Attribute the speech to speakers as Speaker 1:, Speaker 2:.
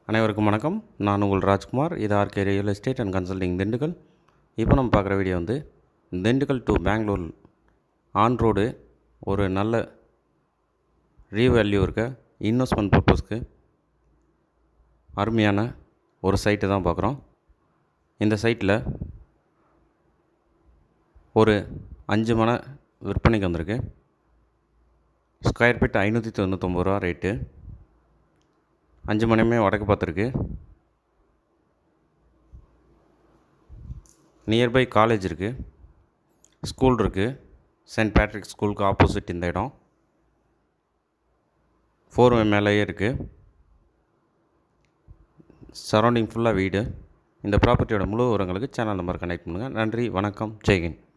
Speaker 1: அனைவருக்கும் வணக்கம் நான் உங்கள் ராஜ்குமார் இது RK real estate and consulting Dindigul இப்போ நம்ம பார்க்குற வீடியோ வந்து Dindigul to Bangalore on road ஒரு நல்ல ரீவேல்யூ இருக்க இன்வெஸ்ட்மெண்ட் பர்பஸ்க்கு அருமையான ஒரு சைட்டு தான் பார்க்குறோம் இந்த சைட்டில் ஒரு அஞ்சு மனை விற்பனைக்கு வந்திருக்கு ஸ்கொயர் ஃபீட் ஐநூற்றி தொண்ணூத்தொம்பது ரூபா ரேட்டு அஞ்சு மணியுமே வடக்கு பார்த்துருக்கு நியர்பை காலேஜ் இருக்குது ஸ்கூல் இருக்குது சென்ட் பேட்ரிக் ஸ்கூலுக்கு ஆப்போசிட் இந்த இடம் ஃபோர் மேலேயே இருக்குது சரௌண்டிங் ஃபுல்லாக வீடு இந்த ப்ராப்பர்ட்டியோட முழு விவரங்களுக்கு சேனல் நம்பர் கனெக்ட் பண்ணுங்கள் நன்றி வணக்கம் ஜெய்ஹிந்த்